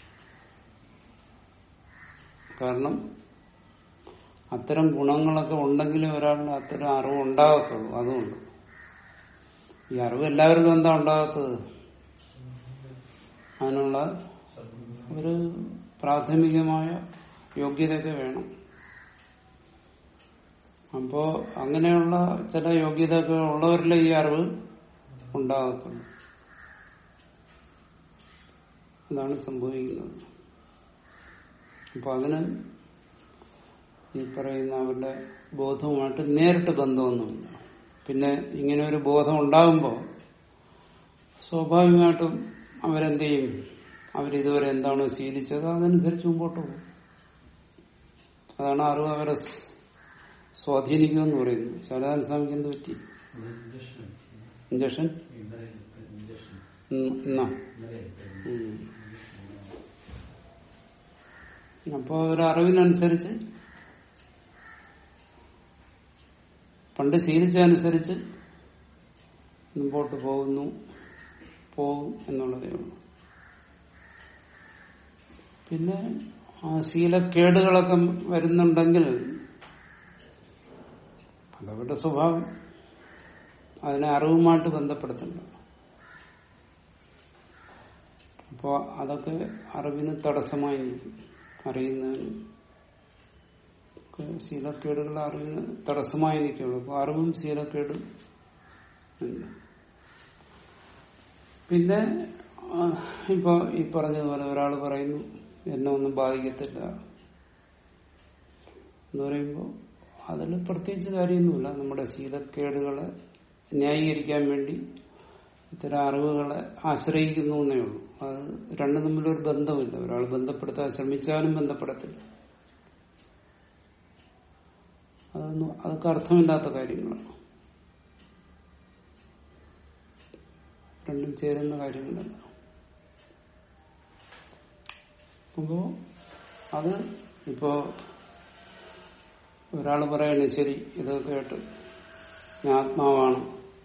കാരണം അത്തരം ഗുണങ്ങളൊക്കെ ഉണ്ടെങ്കിലേ ഒരാളിന് അത്തരം അറിവ് ഉണ്ടാകത്തുള്ളൂ അതുകൊണ്ട് ഈ അറിവ് എല്ലാവർക്കും എന്താ ഉണ്ടാകാത്തത് അതിനുള്ള ഒരു പ്രാഥമികമായ യോഗ്യതയൊക്കെ വേണം അപ്പോ അങ്ങനെയുള്ള ചില യോഗ്യതയൊക്കെ ഉള്ളവരിലെ ഈ അറിവ് ഉണ്ടാകത്തുള്ളൂ അതാണ് സംഭവിക്കുന്നത് അപ്പൊ അതിന് ഈ പറയുന്ന അവരുടെ ബോധവുമായിട്ട് നേരിട്ട് ബന്ധമൊന്നുമില്ല പിന്നെ ഇങ്ങനെ ഒരു ബോധം ഉണ്ടാകുമ്പോൾ സ്വാഭാവികമായിട്ടും അവരെന്ത് ചെയ്യും അവരിതുവരെ എന്താണോ ശീലിച്ചത് അതനുസരിച്ച് മുമ്പോട്ട് പോകും അതാണ് അറിവ് അവരെ സ് സ്വാധീനിക്കുമെന്ന് പറയുന്നു ശാരദാൻ സ്വാമിക്ക് എന്ത് പറ്റി ഇഞ്ചക്ഷൻ ഇഞ്ചക്ഷൻ ഇന്നലെ എടുത്ത ഇഞ്ചക്ഷൻ എന്നാ ഇന്നലെ എടുത്ത ഉം. അപ്പോ ഒരു അറിവിനനുസരിച്ച് പണ്ട് ശീലിച്ചതനുസരിച്ച് മുമ്പോട്ട് പോകുന്നു പോകും എന്നുള്ളതേ ഉള്ളൂ പിന്നെ ആ ശീലക്കേടുകളൊക്കെ വരുന്നുണ്ടെങ്കിൽ അതവരുടെ സ്വഭാവം അതിനെ അറിവുമായിട്ട് ബന്ധപ്പെടുത്തുന്നുണ്ട് അപ്പോൾ അതൊക്കെ അറിവിന് തടസ്സമായി നിൽക്കും അറിയുന്നതിന് ഒക്കെ ശീലക്കേടുകൾ അറിവിന് തടസ്സമായി നിൽക്കുള്ളൂ അപ്പോൾ അറിവും ശീലക്കേടും ഉണ്ട്. പിന്നെ ആ, ഇപ്പൊ ഈ പറഞ്ഞതുപോലെ ഒരാൾ പറയുന്നു എന്നെ ഒന്നും ബാധിക്കത്തില്ല എന്ന് പറയുമ്പോൾ അതിൽ പ്രത്യേകിച്ച് കാര്യമൊന്നുമില്ല നമ്മുടെ ശീലക്കേടുകളെ ന്യായീകരിക്കാൻ വേണ്ടി ഇത്തരം അറിവുകളെ ആശ്രയിക്കുന്നു എന്നേ ഉള്ളൂ അത് രണ്ടും തമ്മിലൊരു ബന്ധമില്ല ഒരാൾ ബന്ധപ്പെടുത്താൻ ശ്രമിച്ചാലും ബന്ധപ്പെടത്തില്ല അതൊന്നും അതൊക്കെ അർത്ഥമില്ലാത്ത കാര്യങ്ങളാണ് രണ്ടും ചേരുന്ന കാര്യങ്ങളല്ല അപ്പോ അത് ഇപ്പോ ഒരാൾ പറയണേ ശരി ഇതൊക്കെ കേട്ട് ഞാൻ ആത്മാവാണ്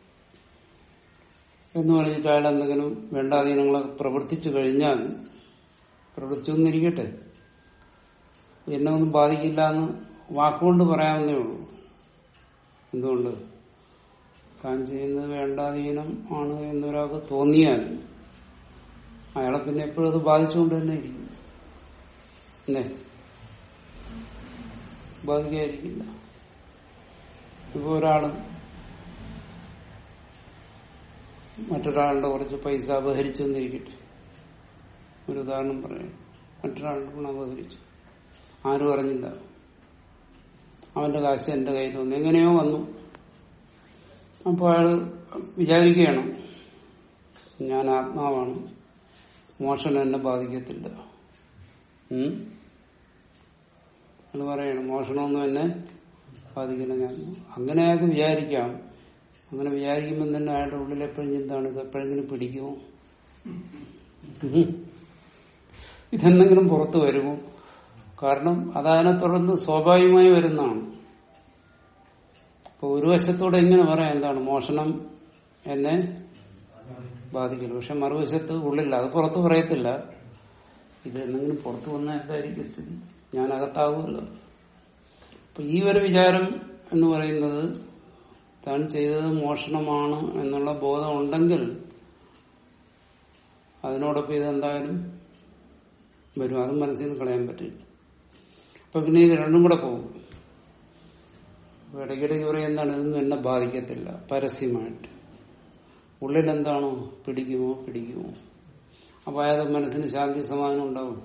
എന്ന് പറഞ്ഞിട്ട് അയാൾ എന്തെങ്കിലും വേണ്ടാധീനങ്ങളൊക്കെ പ്രവർത്തിച്ചു കഴിഞ്ഞാൽ പ്രവർത്തിച്ചു എന്നിരിക്കട്ടെ എന്നെ ഒന്നും ബാധിക്കില്ല എന്ന് വാക്കുകൊണ്ട് പറയാവുന്നേ ഉള്ളൂ എന്തുകൊണ്ട് താൻ ചെയ്യുന്നത് വേണ്ടാധീനം ആണ് എന്നൊരാൾക്ക് തോന്നിയാൽ അയാളെ പിന്നെ എപ്പോഴും അത് ബാധിച്ചുകൊണ്ട് തന്നെ ഇരിക്കും അല്ലേ ബാധിക്കാതിരിക്കില്ല ഇപ്പൊ ഒരാള് മറ്റൊരാളുടെ കുറച്ച് പൈസ അപഹരിച്ചു എന്നിരിക്കട്ടെ ഒരു ഉദാഹരണം പറയാം മറ്റൊരാളുടെ ഗുണം അപഹരിച്ചു ആരും അറിഞ്ഞില്ല അവന്റെ കാശ് എന്റെ കയ്യിൽ വന്നു എങ്ങനെയോ വന്നു അപ്പോൾ അയാള് വിചാരിക്കുകയാണ് ഞാൻ ആത്മാവാണ് മോഷണം എന്നെ ബാധിക്കത്തില്ല ഉം? അയാള് പറയണം മോഷണമൊന്നും എന്നെ ബാധിക്കില്ല ഞാൻ അങ്ങനെ അയാൾക്ക് വിചാരിക്കാം അങ്ങനെ വിചാരിക്കുമ്പോൾ തന്നെ അയാളുടെ ഉള്ളിൽ എപ്പോഴും ചിന്താണ് ഇത് എപ്പോഴെങ്കിലും പിടിക്കുമോ ഉം. ഇതെന്തെങ്കിലും പുറത്തു വരുമോ കാരണം അതതിനെ തുടർന്ന് സ്വാഭാവികമായി വരുന്നതാണ് അപ്പൊ ഒരു വശത്തൂടെ ഇങ്ങനെ പറയാം എന്താണ് മോഷണം എന്നെ ബാധിക്കില്ല പക്ഷെ മറുവശത്ത് ഉള്ളില്ല അത് പുറത്ത് പറയത്തില്ല ഇത് എന്തെങ്കിലും പുറത്തു വന്നാൽ എന്തായിരിക്കും സ്ഥിതി ഞാൻ അകത്താവുമല്ലോ അപ്പൊ ഈ ഒരു വിചാരം എന്ന് പറയുന്നത് താൻ ചെയ്തത് മോഷണമാണ് എന്നുള്ള ബോധം ഉണ്ടെങ്കിൽ അതിനോടൊപ്പം ഇതെന്തായാലും വരും അത് മനസ്സിൽ നിന്ന് കളയാൻ പറ്റില്ല അപ്പൊ പിന്നെ ഇത് രണ്ടും കൂടെ പോകും അപ്പൊ ഇടയ്ക്കിടയ്ക്ക് പറയും എന്താണ് ഇതൊന്നും എന്നെ ബാധിക്കത്തില്ല പരസ്യമായിട്ട് ഉള്ളിൽ എന്താണോ പിടിക്കുമോ പിടിക്കുമോ അപ്പൊ അയാൾക്ക് മനസ്സിന് ശാന്തി സമാധാനം ഉണ്ടാവും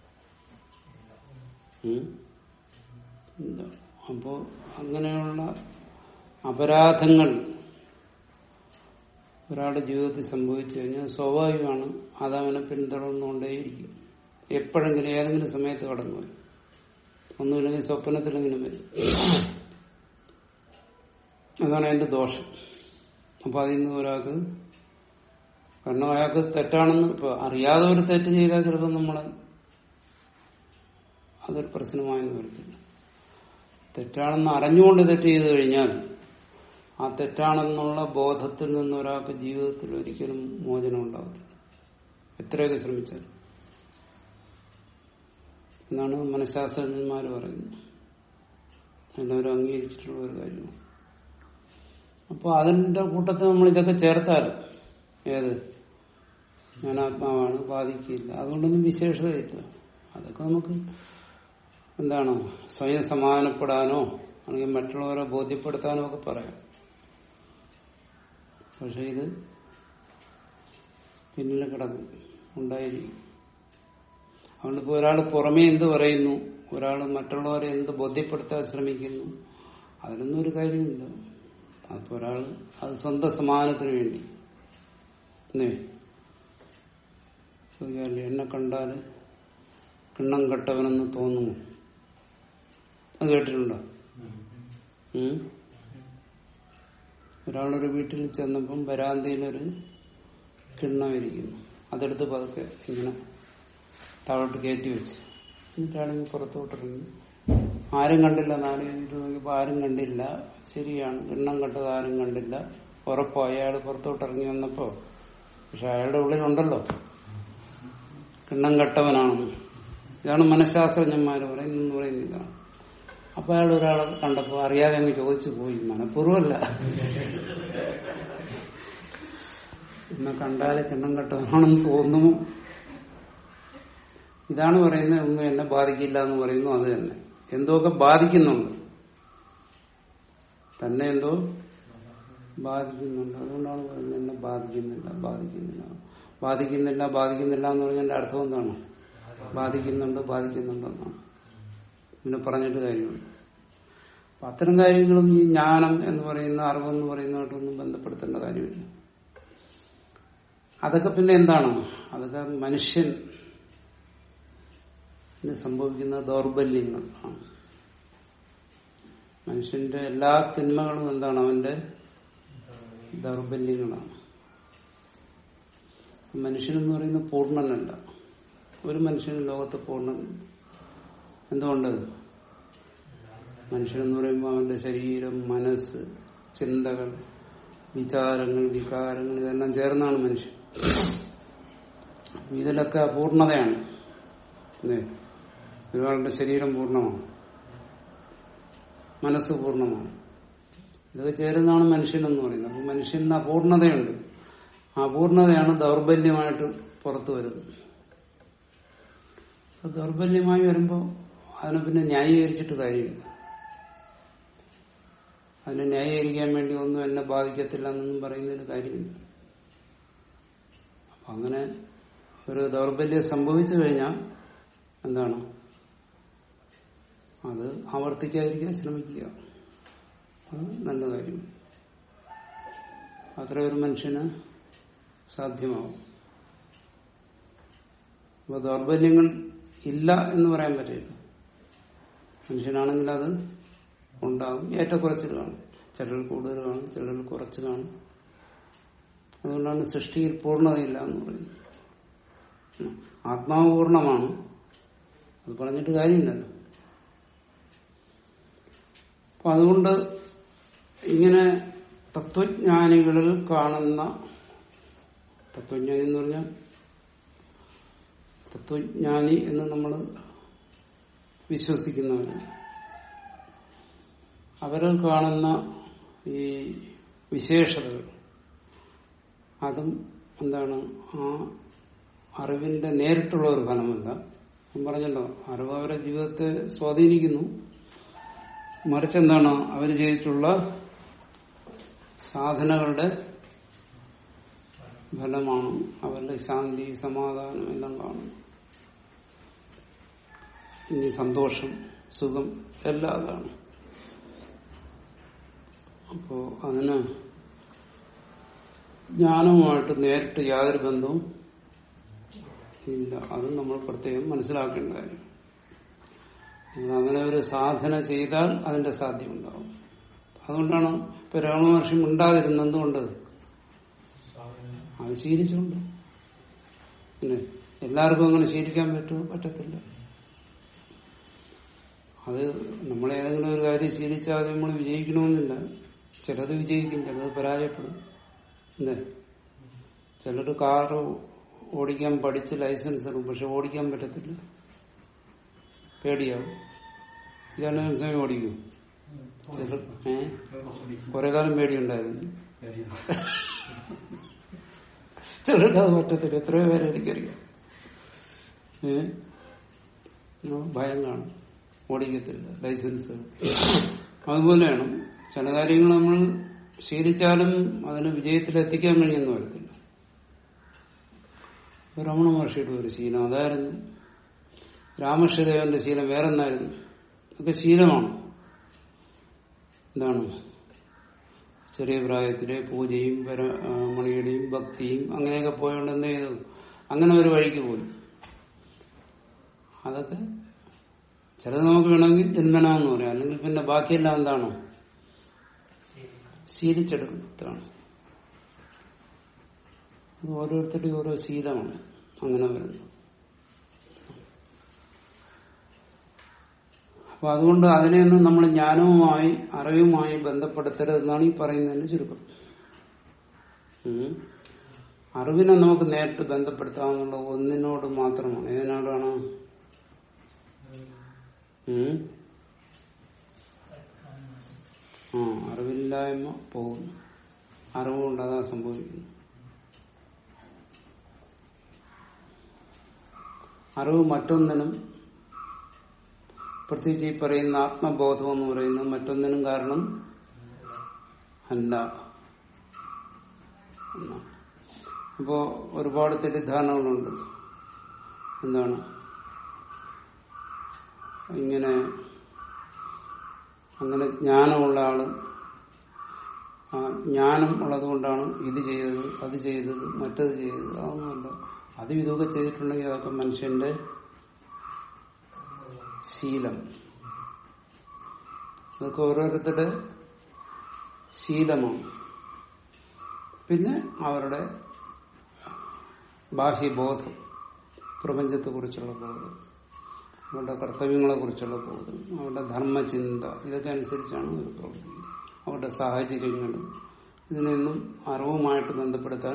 ഉം? എന്താ അപ്പോ അങ്ങനെയുള്ള അപരാധങ്ങൾ ഒരാളുടെ ജീവിതത്തിൽ സംഭവിച്ചു കഴിഞ്ഞാൽ സ്വാഭാവികമാണ് അതവനെ പിന്തുടർന്നുകൊണ്ടേയിരിക്കും എപ്പോഴെങ്കിലും ഏതെങ്കിലും സമയത്ത് കടന്നു വരും ഒന്നുമില്ലെങ്കിൽ സ്വപ്നത്തിലെങ്കിലും വരും അതാണ് അതിന്റെ ദോഷം അപ്പൊ അതിൽ നിന്ന് ഒരാൾക്ക് കാരണം അയാൾക്ക് തെറ്റാണെന്ന് ഇപ്പൊ അറിയാതെ ഒരു തെറ്റ് ചെയ്താൽ ചിലപ്പോൾ നമ്മള് അതൊരു പ്രശ്നമായെന്ന് വരത്തില്ല തെറ്റാണെന്ന് അറിഞ്ഞുകൊണ്ട് തെറ്റ് ചെയ്തു കഴിഞ്ഞാൽ ആ തെറ്റാണെന്നുള്ള ബോധത്തിൽ നിന്ന് ഒരാൾക്ക് ജീവിതത്തിൽ ഒരിക്കലും മോചനം ഉണ്ടാകത്തില്ല എത്രയൊക്കെ ശ്രമിച്ചാൽ എന്നാണ് മനഃശാസ്ത്രജ്ഞന്മാർ പറയുന്നത് എല്ലാവരും അംഗീകരിച്ചിട്ടുള്ള ഒരു കാര്യമാണ് അപ്പൊ അതിന്റെ കൂട്ടത്തിൽ നമ്മൾ ഇതൊക്കെ ചേർത്താൽ ഏത് ഞാൻ ആത്മാവാണ് ബാധിക്കില്ല അതുകൊണ്ടൊന്നും വിശേഷതയില്ല അതൊക്കെ നമുക്ക് എന്താണ് സ്വയം സമാധാനപ്പെടാനോ അല്ലെങ്കിൽ മറ്റുള്ളവരെ ബോധ്യപ്പെടുത്താനോ ഒക്കെ പറയാം പക്ഷെ ഇത് പിന്നിൽ കിടക്കും ഉണ്ടായിരിക്കും അതുകൊണ്ട് ഇപ്പൊ ഒരാൾ പുറമേ എന്ത് പറയുന്നു ഒരാൾ മറ്റുള്ളവരെ എന്ത് ബോധ്യപ്പെടുത്താൻ ശ്രമിക്കുന്നു അതിനൊന്നും ഒരു കാര്യമില്ല അപ്പൊ ഒരാൾ അത് സ്വന്തം സമാധാനത്തിന് വേണ്ടി എന്നേ ചോദിക്കാറില്ല എന്നെ കണ്ടാല് കിണ്ണം കെട്ടവനെന്ന് തോന്നുന്നു അത് കേട്ടിട്ടുണ്ടോ ഉം? ഒരാളൊരു വീട്ടിൽ ചെന്നപ്പം വരാന്തയിലൊരു കിണ്ണം ഇരിക്കുന്നു അതെടുത്ത് പതുക്കെ ഇങ്ങനെ താഴോട്ട് കയറ്റി വെച്ച് എന്നിട്ടാണെങ്കിൽ പുറത്തോട്ടിറങ്ങി ആരും കണ്ടില്ല നാല് കഴിഞ്ഞിട്ട് നോക്കിയപ്പോ ആരും കണ്ടില്ല ശരിയാണ് കിണ്ണം കണ്ടത് ആരും കണ്ടില്ല ഉറപ്പായി അയാൾ പുറത്തോട്ട് ഇറങ്ങി വന്നപ്പോ പക്ഷെ അയാളുടെ ഉള്ളിലുണ്ടല്ലോ കിണ്ണം കെട്ടവനാണെന്ന് ഇതാണ് മനഃശാസ്ത്രജ്ഞന്മാർ പറയുന്നെന്ന് പറയുന്നത് ഇതാണ് അപ്പൊ അയാൾ ഒരാളെ കണ്ടപ്പോ അറിയാതെ അങ്ങ് ചോദിച്ചു പോയി മനഃപൂർവ്വമല്ല എന്നെ കണ്ടാല് കിണ്ണം കെട്ടവനാണെന്ന് തോന്നുന്നു ഇതാണ് പറയുന്നത് ഒന്നും എന്നെ ബാധിക്കില്ല എന്ന് പറയുന്നു അത് തന്നെ എന്തൊക്കെ ബാധിക്കുന്നുണ്ട് തന്നെ എന്തോ ബാധിക്കുന്നുണ്ട് അതുകൊണ്ടാണ് പറയുന്നത് എന്നെ ബാധിക്കുന്നില്ല ബാധിക്കുന്നില്ല ബാധിക്കുന്നില്ല ബാധിക്കുന്നില്ല എന്ന് പറഞ്ഞതിന്റെ അർത്ഥം എന്താണ് ബാധിക്കുന്നുണ്ട് ബാധിക്കുന്നുണ്ടെന്നാണ് പിന്നെ പറഞ്ഞിട്ട് കാര്യമുണ്ട് അപ്പൊ അത്തരം കാര്യങ്ങളും ഈ ജ്ഞാനം എന്ന് പറയുന്ന അറിവെന്ന് പറയുന്നതായിട്ടൊന്നും ബന്ധപ്പെടുത്തേണ്ട കാര്യമില്ല അതൊക്കെ പിന്നെ എന്താണ് അതൊക്കെ മനുഷ്യൻ സംഭവിക്കുന്ന ദൗർബല്യങ്ങൾ ആണ് മനുഷ്യന്റെ എല്ലാ തിന്മകളും എന്താണ് അവന്റെ ദൗർബല്യങ്ങളാണ് മനുഷ്യനെന്ന് പറയുന്ന പൂർണ്ണനല്ല ഒരു മനുഷ്യനും ലോകത്ത് പൂർണ്ണൻ എന്തുകൊണ്ട് മനുഷ്യനെന്ന് പറയുമ്പോൾ അവന്റെ ശരീരം മനസ്സ് ചിന്തകൾ വിചാരങ്ങൾ വികാരങ്ങൾ ഇതെല്ലാം ചേർന്നാണ് മനുഷ്യൻ ഇതിലൊക്കെ അപൂർണതയാണ് അല്ലേ ഒരാളുടെ ശരീരം പൂർണ്ണമാണ് മനസ്സ് പൂർണ്ണമാണ് ഇതൊക്കെ ചേരുന്നതാണ് മനുഷ്യൻ എന്ന് പറയുന്നത് അപ്പൊ മനുഷ്യന് അപൂർണതയുണ്ട് ആ അപൂർണതയാണ് ദൗർബല്യമായിട്ട് പുറത്തു വരുന്നത് അപ്പൊ ദൗർബല്യമായി വരുമ്പോൾ അതിനെ പിന്നെ ന്യായീകരിച്ചിട്ട് കാര്യമില്ല അതിനെ ന്യായീകരിക്കാൻ വേണ്ടി ഒന്നും എന്നെ ബാധിക്കത്തില്ല എന്നൊന്നും പറയുന്നതിന് കാര്യമില്ല അപ്പൊ അങ്ങനെ ഒരു ദൗർബല്യം സംഭവിച്ചു കഴിഞ്ഞാൽ എന്താണ് അത് ആവർത്തിക്കാതിരിക്കാൻ ശ്രമിക്കുക അത് നല്ല കാര്യം അത്ര ഒരു മനുഷ്യന് സാധ്യമാവും അപ്പൊ ദൗർബല്യങ്ങൾ ഇല്ല എന്ന് പറയാൻ പറ്റില്ല മനുഷ്യനാണെങ്കിൽ അത് ഉണ്ടാകും ഏറ്റക്കുറച്ചിൽ കാണും ചിലർ കൂടുതൽ കാണും ചിലർ കുറച്ച് കാണും അതുകൊണ്ടാണ് സൃഷ്ടിയിൽ പൂർണ്ണതയില്ല എന്ന് പറയുന്നത് ആത്മാവ് പൂർണ്ണമാണ് അത് പറഞ്ഞിട്ട് കാര്യമില്ലല്ലോ അപ്പൊ അതുകൊണ്ട് ഇങ്ങനെ തത്വജ്ഞാനികളിൽ കാണുന്ന തത്വജ്ഞാനി എന്ന് പറഞ്ഞാൽ തത്വജ്ഞാനി എന്ന് നമ്മൾ വിശ്വസിക്കുന്നവരാണ് അവരിൽ കാണുന്ന ഈ വിശേഷതകൾ അതും എന്താണ് ആ അറിവിന്റെ നേരിട്ടുള്ള ഒരു ഫലമല്ല ഞാൻ പറഞ്ഞല്ലോ അറിവ് അവരുടെ ജീവിതത്തെ സ്വാധീനിക്കുന്നു മറിച്ച് എന്താണ് അവർ ചെയ്തിട്ടുള്ള സാധനകളുടെ ഫലമാണ് അവരുടെ ശാന്തി സമാധാനം എല്ലാം കാണും ഇനി സന്തോഷം സുഖം എല്ലാം അതാണ് അപ്പോ അതിന് ജ്ഞാനവുമായിട്ട് നേരിട്ട് യാതൊരു ബന്ധവും ഇല്ല അത് നമ്മൾ പ്രത്യേകം മനസ്സിലാക്കേണ്ട കാര്യം നിങ്ങൾ അങ്ങനെ ഒരു സാധന ചെയ്താൽ അതിന്റെ സാധ്യമുണ്ടാവും അതുകൊണ്ടാണ് ഇപ്പൊ രമണ മഹർഷി മിണ്ടാതിരുന്നത് എന്തുകൊണ്ട് സ്വാമി അത് ശീലിച്ചുകൊണ്ട് പിന്നെ എല്ലാവർക്കും അങ്ങനെ ശീലിക്കാൻ പറ്റുമോ പറ്റത്തില്ല അത് നമ്മൾ ഏതെങ്കിലും ഒരു കാര്യം ശീലിച്ചാൽ അത് നമ്മൾ വിജയിക്കണമെന്നില്ല ചിലത് വിജയിക്കും ചിലത് പരാജയപ്പെടും അല്ലേ ചിലർ കാർ ഓടിക്കാൻ പഠിച്ച് ലൈസൻസ് എടുക്കും പക്ഷെ ഓടിക്കാൻ പറ്റത്തില്ല പേടിയാവും ഇതാണ് സ്വയം ഓടിക്കും ചിലർ ഏഹ് കുറെ കാലം പേടിയുണ്ടായിരുന്നു ചിലർക്ക് അത് പറ്റത്തില്ല എത്രയോ പേരെ എനിക്കറിയാം ഏ ആ, ഭയം കാണും ഓടിക്കത്തില്ല ലൈസൻസ് അതുപോലെയാണ് ചില കാര്യങ്ങൾ നമ്മൾ ശീലിച്ചാലും അതിന് വിജയത്തിലെത്തിക്കാൻ കഴിയുന്ന വരത്തില്ല രമണ മഹർഷിയുടെ ഒരു ശീലം അതായിരുന്നു രാമകൃഷ്ണദേവന്റെ ശീലം വേറെന്നായിരുന്നു ഇതൊക്കെ ശീലമാണ് എന്താണ് ചെറിയ പ്രായത്തിലെ പൂജയും പര ആ, മണിയുടെയും ഭക്തിയും അങ്ങനെയൊക്കെ പോയോണ്ട് എന്ത് ചെയ്തു അങ്ങനെ ഒരു വഴിക്ക് പോയി അതൊക്കെ ചിലത് നമുക്ക് വേണമെങ്കിൽ ജന്മനാന്ന് പറയാം അല്ലെങ്കിൽ പിന്നെ ബാക്കിയെല്ലാം എന്താണോ ശീലിച്ചെടുത്താണ് അത് ഓരോരുത്തരുടെയും ഓരോ ശീലമാണ് അങ്ങനെ വരുന്നത് അപ്പൊ അതുകൊണ്ട് അതിനെയൊന്നും നമ്മൾ ജ്ഞാനവുമായി അറിവുമായി ബന്ധപ്പെടുത്തരുതെന്നാണ് ഈ പറയുന്നതിന്റെ ചുരുക്കം ഉം. അറിവിനെ നമുക്ക് നേരിട്ട് ബന്ധപ്പെടുത്താവുന്ന ഒന്നിനോട് മാത്രമാണ് ഏതിനോടാണ് ഉം? ആ അറിവില്ലായ്മ പോകുന്നു അറിവുകൊണ്ട് അതാ സംഭവിക്കുന്നു അറിവ് മറ്റൊന്നിനും പ്രത്യേകിച്ച് ഈ പറയുന്ന ആത്മബോധം എന്ന് പറയുന്നത് മറ്റൊന്നിനും കാരണം അല്ല എന്നാണ്. അപ്പോ ഒരുപാട് തെറ്റിദ്ധാരണകളുണ്ട് എന്താണ് ഇങ്ങനെ അങ്ങനെ ജ്ഞാനമുള്ള ആള് ആ ജ്ഞാനം ഉള്ളത് കൊണ്ടാണ് ഇത് ചെയ്തത് അത് ചെയ്തത് മറ്റത് ചെയ്തത് അതൊന്നുമല്ല അതും ഇതൊക്കെ ചെയ്തിട്ടുണ്ടെങ്കിൽ അതൊക്കെ മനുഷ്യന്റെ ശീലം അതൊക്കെ ഓരോരുത്തരുടെ ശീലമാണ് പിന്നെ അവരുടെ ബാഹ്യബോധം പ്രപഞ്ചത്തെ കുറിച്ചുള്ള ബോധം അവരുടെ കർത്തവ്യങ്ങളെ കുറിച്ചുള്ള ബോധം അവരുടെ ധർമ്മചിന്ത ഇതൊക്കെ അനുസരിച്ചാണ് അവർ പ്രവർത്തിക്കുന്നത് അവരുടെ സാഹചര്യങ്ങൾ ഇതിനൊന്നും അറിവുമായിട്ട് ബന്ധപ്പെടുത്താൻ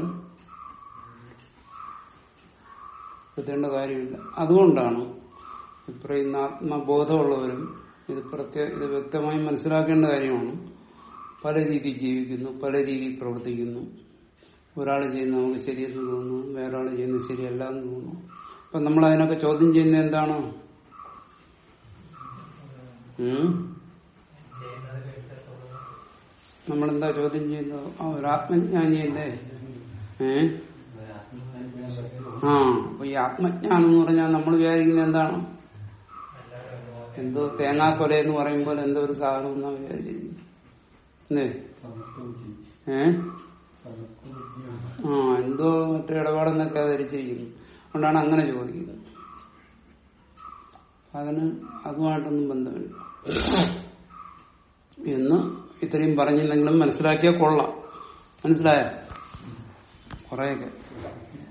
പറ്റേണ്ട കാര്യമില്ല അതുകൊണ്ടാണ് ഈ പറയുന്ന ആത്മബോധമുള്ളവരും ഇത് പ്രത്യേക ഇത് വ്യക്തമായി മനസ്സിലാക്കേണ്ട കാര്യമാണ് പല രീതിയിൽ ജീവിക്കുന്നു പല രീതിയിൽ പ്രവർത്തിക്കുന്നു ഒരാൾ ചെയ്യുന്നത് നമുക്ക് ശരിയെന്ന് തോന്നുന്നു വേറൊരാൾ ചെയ്യുന്നത് ശരിയല്ല എന്ന് തോന്നുന്നു അപ്പൊ നമ്മൾ അതിനൊക്കെ ചോദ്യം ചെയ്യുന്നത് എന്താണ് ഉം? ചെയ്യുന്നത് വ്യത്യാസമുള്ളത് നമ്മളെന്താ ചോദ്യം ചെയ്യുന്നത് ആ ഒരു ആത്മജ്ഞാനിയല്ലേ ഏ ആ അപ്പൊ ഈ ആത്മജ്ഞാനം എന്ന് പറഞ്ഞാൽ നമ്മൾ വിചാരിക്കുന്നത് എന്താണ് എല്ലാവരും എന്തോ തേങ്ങാക്കൊല എന്ന് പറയുമ്പോൾ എന്തോ ഒരു സാധനം എന്നാ വിചാരിച്ചിരിക്കുന്നത് അല്ലേ ഏ ആ എന്തോ മറ്റേ ഇടപാടെന്നൊക്കെ ധരിച്ചിരിക്കുന്നു അതുകൊണ്ടാണ് അങ്ങനെ ചോദിക്കുന്നത് അതിന് അതുമായിട്ടൊന്നും ബന്ധമില്ല എന്ന് ഇത്രയും പറഞ്ഞില്ലെങ്കിലും മനസ്സിലാക്കിയാൽ കൊള്ളാം മനസ്സിലായോ കുറെയൊക്കെ